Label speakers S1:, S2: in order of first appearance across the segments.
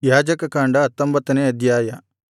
S1: ಯಾಜಕಕಾಂಡ ಹತ್ತೊಂಬತ್ತನೇ ಅಧ್ಯಾಯ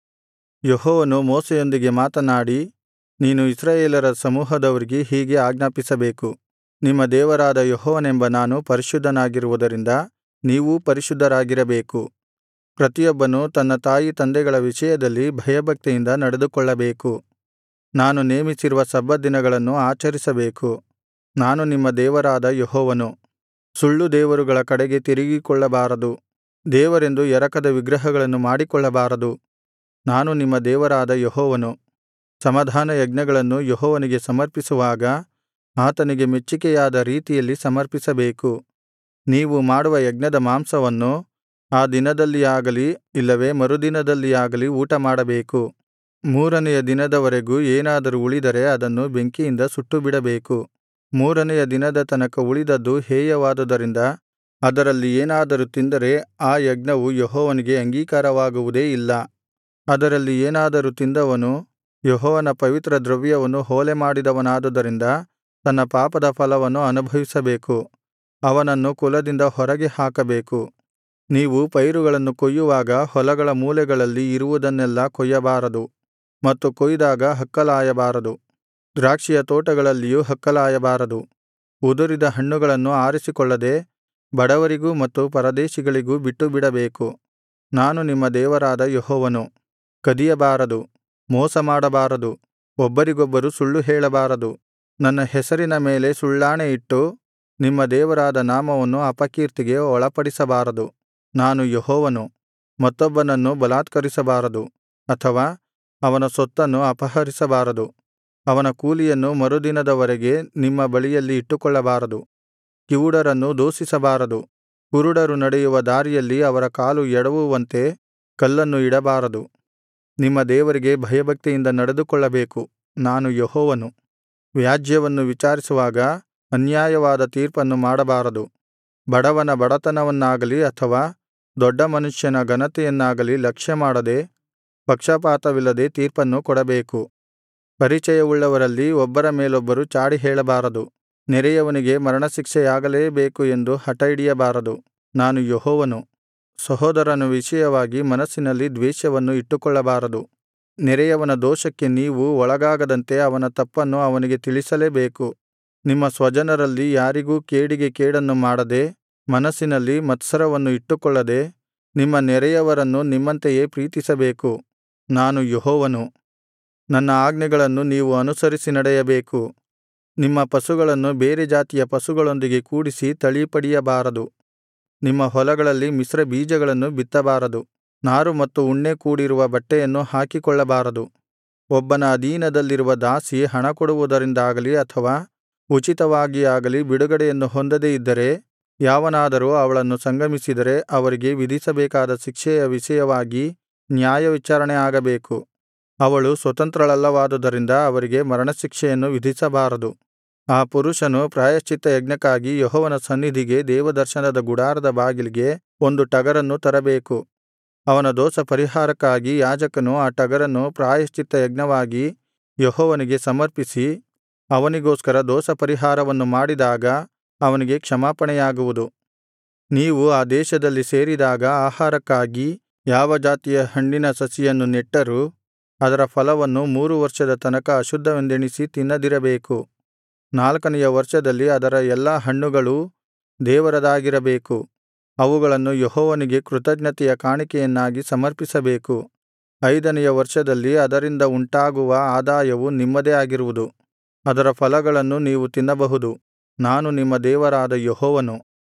S1: ಯೆಹೋವನು ಮೋಶೆಯೊಂದಿಗೆ ಮಾತನಾಡಿ ನೀನು ಇಸ್ರಾಯೇಲರ ಸಮೂಹದವರಿಗೆ ಹೀಗೆ ಆಜ್ಞಾಪಿಸಬೇಕು ನಿಮ್ಮ ದೇವರಾದ ಯೆಹೋವನೆಂಬ ನಾನು ಪರಿಶುದ್ಧನಾಗಿರುವುದರಿಂದ ನೀವೂ ಪರಿಶುದ್ಧರಾಗಿರಬೇಕು ಪ್ರತಿಯೊಬ್ಬನು ತನ್ನ ತಾಯಿತಂದೆಗಳ ವಿಷಯದಲ್ಲಿ ಭಯಭಕ್ತಿಯಿಂದ ನಡೆದುಕೊಳ್ಳಬೇಕು ನಾನು ನೇಮಿಸಿರುವ ಸಬ್ಬತ್ ದಿನಗಳನ್ನು ಆಚರಿಸಬೇಕು ನಾನು ನಿಮ್ಮ ದೇವರಾದ ಯೆಹೋವನು ಸುಳ್ಳು ದೇವರುಗಳ ಕಡೆಗೆ ತಿರುಗಿಕೊಳ್ಳಬಾರದು ದೇವರೆಂದು ಎರಕದ ವಿಗ್ರಹಗಳನ್ನು ಮಾಡಿಕೊಳ್ಳಬಾರದು ನಾನು ನಿಮ್ಮ ದೇವರಾದ ಯೆಹೋವನು ಸಮಾಧಾನಯಜ್ಞಗಳನ್ನು ಯೆಹೋವನಿಗೆ ಸಮರ್ಪಿಸುವಾಗ ಆತನಿಗೆ ಮೆಚ್ಚಿಕೆಯಾದ ರೀತಿಯಲ್ಲಿ ಸಮರ್ಪಿಸಬೇಕು ನೀವು ಮಾಡುವ ಯಜ್ಞದ ಮಾಂಸವನ್ನು ಆ ದಿನದಲ್ಲಿಯಾಗಲಿ ಇಲ್ಲವೇ ಮರುದಿನದಲ್ಲಿಯಾಗಲಿ ಊಟಮಾಡಬೇಕು ಮೂರನೆಯ ದಿನದವರೆಗೂ ಏನಾದರೂ ಉಳಿದರೆ ಅದನ್ನು ಬೆಂಕಿಯಿಂದ ಸುಟ್ಟುಬಿಡಬೇಕು ಮೂರನೆಯ ದಿನದ ತನಕ ಉಳಿದದ್ದು ಹೇಯವಾದುದರಿಂದ ಅದರಲ್ಲಿ ಏನಾದರೂ ತಿಂದರೆ ಆ ಯಜ್ಞವು ಯೆಹೋವನಿಗೆ ಅಂಗೀಕಾರವಾಗುವುದೇ ಇಲ್ಲ ಅದರಲ್ಲಿ ಏನಾದರೂ ತಿಂದವನು ಯೆಹೋವನ ಪವಿತ್ರ ದ್ರವ್ಯವನ್ನು ಹೊಲೆಮಾಡಿದವನಾದುದರಿಂದ ತನ್ನ ಪಾಪದ ಫಲವನ್ನು ಅನುಭವಿಸಬೇಕು ಅವನನ್ನು ಕುಲದಿಂದ ಹೊರಗೆ ಹಾಕಬೇಕು ನೀವು ಪೈರುಗಳನ್ನು ಕೊಯ್ಯುವಾಗ ಹೊಲಗಳ ಮೂಲೆಗಳಲ್ಲಿ ಇರುವುದನ್ನೆಲ್ಲಾ ಕೊಯ್ಯಬಾರದು ಮತ್ತು ಕೊಯ್ದಾಗ ಹಕ್ಕಲಾಯಬಾರದು ದ್ರಾಕ್ಷಿಯ ತೋಟಗಳಲ್ಲಿಯೂ ಹಕ್ಕಲಾಯಬಾರದು ಉದುರಿದ ಹಣ್ಣುಗಳನ್ನು ಆರಿಸಿಕೊಳ್ಳದೆ ಬಡವರಿಗೂ ಮತ್ತು ಪರದೇಶಿಗಳಿಗೂ ಬಿಟ್ಟುಬಿಡಬೇಕು ನಾನು ನಿಮ್ಮ ದೇವರಾದ ಯೆಹೋವನು ಕದಿಯಬಾರದು ಮೋಸಮಾಡಬಾರದು ಒಬ್ಬರಿಗೊಬ್ಬರು ಸುಳ್ಳು ಹೇಳಬಾರದು ನನ್ನ ಹೆಸರಿನ ಮೇಲೆ ಸುಳ್ಳಾಣೆಯಿಟ್ಟು ನಿಮ್ಮ ದೇವರಾದ ನಾಮವನ್ನು ಅಪಕೀರ್ತಿಗೆ ಒಳಪಡಿಸಬಾರದು ನಾನು ಯೆಹೋವನು ಮತ್ತೊಬ್ಬನನ್ನು ಬಲಾತ್ಕರಿಸಬಾರದು ಅಥವಾ ಅವನ ಸೊತ್ತನ್ನು ಅಪಹರಿಸಬಾರದು ಅವನ ಕೂಲಿಯನ್ನು ಮರುದಿನದವರೆಗೆ ನಿಮ್ಮ ಬಳಿಯಲ್ಲಿ ಇಟ್ಟುಕೊಳ್ಳಬಾರದು ಕಿವುಡರನ್ನು ದೂಷಿಸಬಾರದು ಕುರುಡರು ನಡೆಯುವ ದಾರಿಯಲ್ಲಿ ಅವರ ಕಾಲು ಎಡವುವಂತೆ ಕಲ್ಲನ್ನು ಇಡಬಾರದು ನಿಮ್ಮ ದೇವರಿಗೆ ಭಯಭಕ್ತಿಯಿಂದ ನಡೆದುಕೊಳ್ಳಬೇಕು ನಾನು ಯೆಹೋವನು ವ್ಯಾಜ್ಯವನ್ನು ವಿಚಾರಿಸುವಾಗ ಅನ್ಯಾಯವಾದ ತೀರ್ಪನ್ನು ಮಾಡಬಾರದು ಬಡವನ ಬಡತನವನ್ನಾಗಲಿ ಅಥವಾ ದೊಡ್ಡ ಮನುಷ್ಯನ ಘನತೆಯನ್ನಾಗಲಿ ಲಕ್ಷ್ಯಮಾಡದೆ ಪಕ್ಷಪಾತವಿಲ್ಲದೆ ತೀರ್ಪನ್ನು ಕೊಡಬೇಕು ಪರಿಚಯವುಳ್ಳವರಲ್ಲಿ ಒಬ್ಬರ ಮೇಲೊಬ್ಬರು ಚಾಡಿ ಹೇಳಬಾರದು ನೆರೆಯವನಿಗೆ ಮರಣಶಿಕ್ಷೆಯಾಗಲೇಬೇಕು ಎಂದು ಹಠಹಿಡಿಯಬಾರದು ನಾನು ಯೆಹೋವನು ಸಹೋದರನ ವಿಷಯವಾಗಿ ಮನಸ್ಸಿನಲ್ಲಿ ದ್ವೇಷವನ್ನು ಇಟ್ಟುಕೊಳ್ಳಬಾರದು ನೆರೆಯವನ ದೋಷಕ್ಕೆ ನೀವು ಒಳಗಾಗದಂತೆ ಅವನ ತಪ್ಪನ್ನು ಅವನಿಗೆ ತಿಳಿಸಲೇಬೇಕು ನಿಮ್ಮ ಸ್ವಜನರಲ್ಲಿ ಯಾರಿಗೂ ಕೇಡಿಗೆ ಕೇಡನ್ನು ಮಾಡದೆ ಮನಸ್ಸಿನಲ್ಲಿ ಮತ್ಸರವನ್ನು ಇಟ್ಟುಕೊಳ್ಳದೆ ನಿಮ್ಮ ನೆರೆಯವರನ್ನು ನಿಮ್ಮಂತೆಯೇ ಪ್ರೀತಿಸಬೇಕು ನಾನು ಯೆಹೋವನು ನನ್ನ ಆಜ್ಞೆಗಳನ್ನು ನೀವು ಅನುಸರಿಸಿ ನಡೆಯಬೇಕು ನಿಮ್ಮ ಪಶುಗಳನ್ನು ಬೇರೆ ಜಾತಿಯ ಪಶುಗಳೊಂದಿಗೆ ಕೂಡಿಸಿ ತಳಿಪಡಿಯಬಾರದು ನಿಮ್ಮ ಹೊಲಗಳಲ್ಲಿ ಮಿಶ್ರಬೀಜಗಳನ್ನು ಬಿತ್ತಬಾರದು ನಾರು ಮತ್ತು ಉಣ್ಣೆ ಕೂಡಿರುವ ಬಟ್ಟೆಯನ್ನು ಹಾಕಿಕೊಳ್ಳಬಾರದು ಒಬ್ಬನ ಅಧೀನದಲ್ಲಿರುವ ದಾಸಿ ಹಣಕೊಡುವುದರಿಂದಾಗಲಿ ಅಥವಾ ಉಚಿತವಾಗಿಯಾಗಲಿ ಬಿಡುಗಡೆಯನ್ನು ಹೊಂದದೆ ಇದ್ದರೆ ಯಾವನಾದರೂ ಅವಳನ್ನು ಸಂಗಮಿಸಿದರೆ ಅವರಿಗೆ ವಿಧಿಸಬೇಕಾದ ಶಿಕ್ಷೆಯ ವಿಷಯವಾಗಿ ನ್ಯಾಯವಿಚಾರಣೆ ಆಗಬೇಕು ಅವಳು ಸ್ವತಂತ್ರಳಲ್ಲವಾದುದರಿಂದ ಅವರಿಗೆ ಮರಣಶಿಕ್ಷೆಯನ್ನು ವಿಧಿಸಬಾರದು ಆ ಪುರುಷನು ಪ್ರಾಯಶ್ಚಿತ್ತಯಜ್ಞಕ್ಕಾಗಿ ಯೆಹೋವನ ಸನ್ನಿಧಿಗೆ ದೇವದರ್ಶನದ ಗುಡಾರದ ಬಾಗಿಲಿಗೆ ಒಂದು ಟಗರನ್ನು ತರಬೇಕು ಅವನ ದೋಷಪರಿಹಾರಕ್ಕಾಗಿ ಯಾಜಕನು ಆ ಟಗರನ್ನು ಪ್ರಾಯಶ್ಚಿತ್ತಯಜ್ಞವಾಗಿ ಯೆಹೋವನಿಗೆ ಸಮರ್ಪಿಸಿ ಅವನಿಗೋಸ್ಕರ ದೋಷಪರಿಹಾರವನ್ನು ಮಾಡಿದಾಗ ಅವನಿಗೆ ಕ್ಷಮಾಪಣೆಯಾಗುವುದು ನೀವು ಆ ದೇಶದಲ್ಲಿ ಸೇರಿದಾಗ ಆಹಾರಕ್ಕಾಗಿ ಯಾವ ಜಾತಿಯ ಹಣ್ಣಿನ ಸಸಿಯನ್ನು ನೆಟ್ಟರೂ ಅದರ ಫಲವನ್ನು ಮೂರು ವರ್ಷದ ತನಕ ಅಶುದ್ಧವೆಂದೆಣಿಸಿ ತಿನ್ನದಿರಬೇಕು ನಾಲ್ಕನೆಯ ವರ್ಷದಲ್ಲಿ ಅದರ ಎಲ್ಲಾ ಹಣ್ಣುಗಳೂ ದೇವರದಾಗಿರಬೇಕು ಅವುಗಳನ್ನು ಯೆಹೋವನಿಗೆ ಕೃತಜ್ಞತೆಯ ಕಾಣಿಕೆಯನ್ನಾಗಿ ಸಮರ್ಪಿಸಬೇಕು ಐದನೆಯ ವರ್ಷದಲ್ಲಿ ಅದರಿಂದ ಉಂಟಾಗುವ ಆದಾಯವು ನಿಮ್ಮದೇ ಆಗಿರುವುದು ಅದರ ಫಲಗಳನ್ನು ನೀವು ತಿನ್ನಬಹುದು ನಾನು ನಿಮ್ಮ ದೇವರಾದ ಯೆಹೋವನು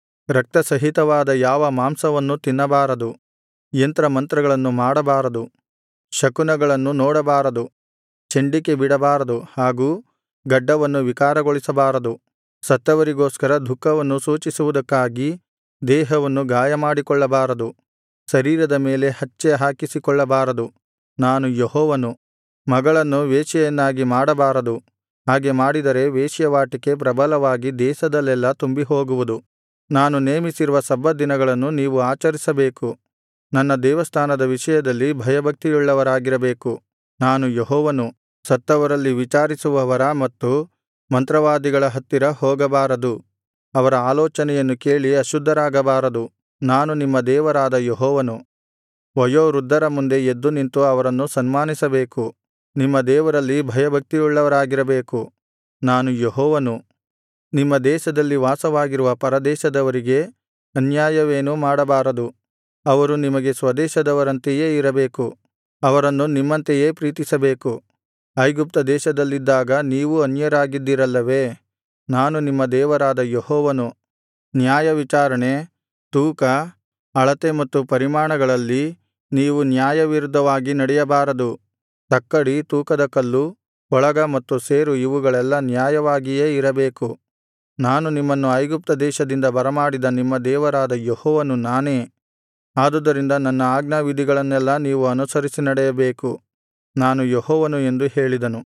S1: ರಕ್ತಸಹಿತವಾದ ಯಾವ ಮಾಂಸವನ್ನೂ ತಿನ್ನಬಾರದು ಯಂತ್ರಮಂತ್ರಗಳನ್ನು ಮಾಡಬಾರದು ಶಕುನಗಳನ್ನು ನೋಡಬಾರದು ಚೆಂಡಿಕೆ ಬಿಡಬಾರದು ಹಾಗೂ ಗಡ್ಡವನ್ನು ವಿಕಾರಗೊಳಿಸಬಾರದು ಸತ್ತವರಿಗೋಸ್ಕರ ದುಃಖವನ್ನು ಸೂಚಿಸುವುದಕ್ಕಾಗಿ ದೇಹವನ್ನು ಗಾಯಮಾಡಿಕೊಳ್ಳಬಾರದು ಶರೀರದ ಮೇಲೆ ಹಚ್ಚೆ ಹಾಕಿಸಿಕೊಳ್ಳಬಾರದು ನಾನು ಯೆಹೋವನು ಮಗಳನ್ನು ವೇಶ್ಯೆಯನ್ನಾಗಿ ಮಾಡಬಾರದು ಹಾಗೆ ಮಾಡಿದರೆ ವೇಶ್ಯವಾಟಿಕೆ ಪ್ರಬಲವಾಗಿ ದೇಶದಲ್ಲೆಲ್ಲಾ ತುಂಬಿಹೋಗುವುದು ನಾನು ನೇಮಿಸಿರುವ ಸಬ್ಬತ್ ದಿನಗಳನ್ನು ನೀವು ಆಚರಿಸಬೇಕು ನನ್ನ ದೇವಸ್ಥಾನದ ವಿಷಯದಲ್ಲಿ ಭಯಭಕ್ತಿಯುಳ್ಳವರಾಗಿರಬೇಕು ನಾನು ಯೆಹೋವನು ಸತ್ತವರಲ್ಲಿ ವಿಚಾರಿಸುವವರ ಮತ್ತು ಮಂತ್ರವಾದಿಗಳ ಹತ್ತಿರ ಹೋಗಬಾರದು ಅವರ ಆಲೋಚನೆಯನ್ನು ಕೇಳಿ ಅಶುದ್ಧರಾಗಬಾರದು ನಾನು ನಿಮ್ಮ ದೇವರಾದ ಯೆಹೋವನು ವಯೋವೃದ್ಧರ ಮುಂದೆ ಎದ್ದು ನಿಂತು ಅವರನ್ನು ಸನ್ಮಾನಿಸಬೇಕು ನಿಮ್ಮ ದೇವರಲ್ಲಿ ಭಯಭಕ್ತಿಯುಳ್ಳವರಾಗಿರಬೇಕು ನಾನು ಯೆಹೋವನು ನಿಮ್ಮ ದೇಶದಲ್ಲಿ ವಾಸವಾಗಿರುವ ಪರದೇಶದವರಿಗೆ ಅನ್ಯಾಯವೇನೂ ಮಾಡಬಾರದು ಅವರು ನಿಮಗೆ ಸ್ವದೇಶದವರಂತೆಯೇ ಇರಬೇಕು ಅವರನ್ನು ನಿಮ್ಮಂತೆಯೇ ಪ್ರೀತಿಸಬೇಕು ಐಗುಪ್ತ ದೇಶದಲ್ಲಿದ್ದಾಗ ನೀವೂ ಅನ್ಯರಾಗಿದ್ದಿರಲ್ಲವೇ ನಾನು ನಿಮ್ಮ ದೇವರಾದ ಯೆಹೋವನು ನ್ಯಾಯವಿಚಾರಣೆ ತೂಕ ಅಳತೆ ಮತ್ತು ಪರಿಮಾಣಗಳಲ್ಲಿ ನೀವು ನ್ಯಾಯವಿರುದ್ಧವಾಗಿ ನಡೆಯಬಾರದು ತಕ್ಕಡಿ ತೂಕದ ಕಲ್ಲು ಕೊಳಗ ಮತ್ತು ಸೇರು ಇವುಗಳೆಲ್ಲಾ ನ್ಯಾಯವಾಗಿಯೇ ಇರಬೇಕು ನಾನು ನಿಮ್ಮನ್ನು ಐಗುಪ್ತ ದೇಶದಿಂದ ಬರಮಾಡಿದ ನಿಮ್ಮ ದೇವರಾದ ಯೆಹೋವನು ನಾನೇ ಆದುದರಿಂದ ನನ್ನ ಆಜ್ಞಾವಿಧಿಗಳನ್ನೆಲ್ಲಾ ನೀವು ಅನುಸರಿಸಿ ನಡೆಯಬೇಕು ನಾನು ಯೆಹೋವನು ಎಂದು ಹೇಳಿದನು